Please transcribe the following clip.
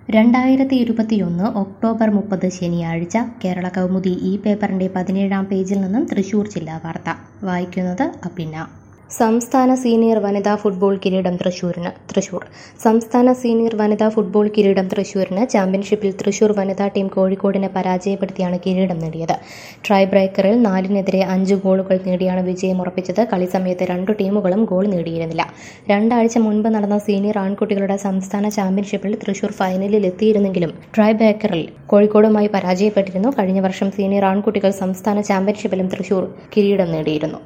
രണ്ടായിരത്തി ഇരുപത്തിയൊന്ന് ഒക്ടോബർ മുപ്പത് ശനിയാഴ്ച കേരള കൗമുദി ഈ പേപ്പറിന്റെ പതിനേഴാം പേജിൽ നിന്നും തൃശൂർ ജില്ലാ വാർത്ത വായിക്കുന്നത് അപ്പിന്ന സംസ്ഥാന സീനിയർ വനിതാ ഫുട്ബോൾ കിരീടം തൃശൂരിന് തൃശൂർ സംസ്ഥാന സീനിയർ വനിതാ ഫുട്ബോൾ കിരീടം തൃശൂരിന് ചാമ്പ്യൻഷിപ്പിൽ തൃശൂർ വനിതാ ടീം കോഴിക്കോടിനെ പരാജയപ്പെടുത്തിയാണ് കിരീടം നേടിയത് ട്രൈ ബ്രേക്കറിൽ നാലിനെതിരെ അഞ്ച് ഗോളുകൾ നേടിയാണ് വിജയം ഉറപ്പിച്ചത് കളി സമയത്ത് രണ്ടു ടീമുകളും ഗോൾ നേടിയിരുന്നില്ല രണ്ടാഴ്ച മുൻപ് നടന്ന സീനിയർ ആൺകുട്ടികളുടെ സംസ്ഥാന ചാമ്പ്യൻഷിപ്പിൽ തൃശൂർ ഫൈനലിൽ എത്തിയിരുന്നെങ്കിലും ട്രൈ ബ്രേക്കറിൽ കോഴിക്കോടുമായി പരാജയപ്പെട്ടിരുന്നു കഴിഞ്ഞ വർഷം സീനിയർ ആൺകുട്ടികൾ സംസ്ഥാന ചാമ്പ്യൻഷിപ്പിലും തൃശൂർ കിരീടം നേടിയിരുന്നു